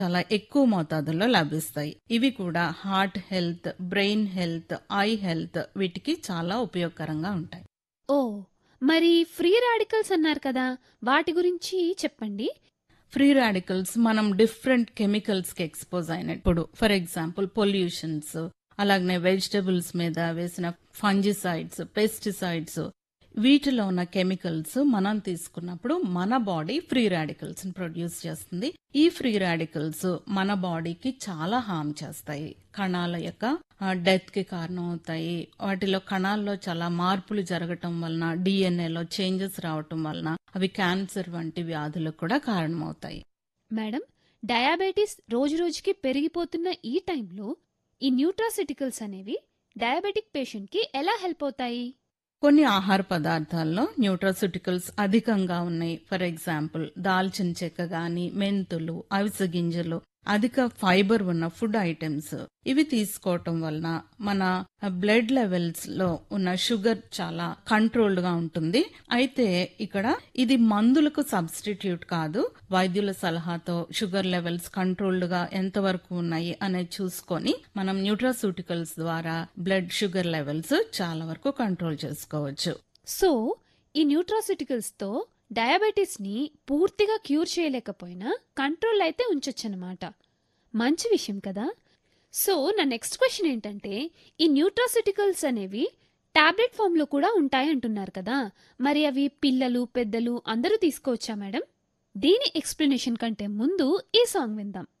చాలా ఎక్కువ మోతాదుల్లో లభిస్తాయి ఇవి కూడా heart health brain health eye health వీటికి చాలా ఉపయోగకరంగా ఉంటాయి ఓ మరి ఫ్రీ రాడికల్స్ అన్నారు కదా వాటి గురించి చెప్పండి ఫ్రీ రాడికల్స్ మనం డిఫరెంట్ కెమికల్స్ కి ఎక్స్పోజ్ అయినప్పుడు ఫర్ ఎగ్జాంపుల్ పొల్యూషన్స్ అలాగనే వెజిటబుల్స్ మీద వేసిన ఫంజిసైడ్స్ పెస్టిసైడ్స్ వీటిలో ఉన్న కెమికల్స్ మనం తీసుకున్నప్పుడు మన బాడీ ఫ్రీ రాడికల్స్ ని ప్రొడ్యూస్ చేస్తుంది ఈ ఫ్రీ రాడికల్స్ మన బాడీకి చాలా హామ్ చేస్తాయి కణాల యొక్క డెత్ కి కారణం అవుతాయి వాటిలో కణాల్లో చాలా మార్పులు జరగటం వలన డిఎన్ఏలో చేంజెస్ రావటం వలన అవి క్యాన్సర్ వంటి వ్యాధులకు కూడా కారణమవుతాయి మేడం డయాబెటీస్ రోజురోజుకి పెరిగిపోతున్న ఈ టైంలో ఈ న్యూట్రాసిటికల్స్ అనేవి డయాబెటిక్ పేషెంట్కి ఎలా హెల్ప్ అవుతాయి కొన్ని ఆహార పదార్థాల్లో న్యూట్రాసిటికల్స్ అధికంగా ఉన్నాయి ఫర్ ఎగ్జాంపుల్ దాల్చిన చెక్క గాని మెంతులు అవిసె గింజలు అధిక ఫైబర్ ఉన్న ఫుడ్ ఐటమ్స్ ఇవి తీసుకోవటం వలన మన బ్లడ్ లెవెల్స్ లో ఉన్న షుగర్ చాలా కంట్రోల్డ్ గా ఉంటుంది అయితే ఇక్కడ ఇది మందులకు సబ్స్టిట్యూట్ కాదు వైద్యుల సలహాతో షుగర్ లెవెల్స్ కంట్రోల్డ్ గా ఎంతవరకు ఉన్నాయి అనేది చూసుకొని మనం న్యూట్రాసూటికల్స్ ద్వారా బ్లడ్ షుగర్ లెవెల్స్ చాలా వరకు కంట్రోల్ చేసుకోవచ్చు సో ఈ న్యూట్రాసిటికల్స్తో డయాబెటీస్ని పూర్తిగా క్యూర్ చేయలేకపోయినా కంట్రోల్ అయితే ఉంచొచ్చనమాట మంచి విషయం కదా సో నా నెక్స్ట్ క్వశ్చన్ ఏంటంటే ఈ న్యూట్రాసిటికల్స్ అనేవి టాబ్లెట్ ఫామ్లో కూడా ఉంటాయి అంటున్నారు కదా మరి అవి పిల్లలు పెద్దలు అందరూ తీసుకోవచ్చా మేడం దీని ఎక్స్ప్లెనేషన్ కంటే ముందు ఈ సాంగ్ విందాం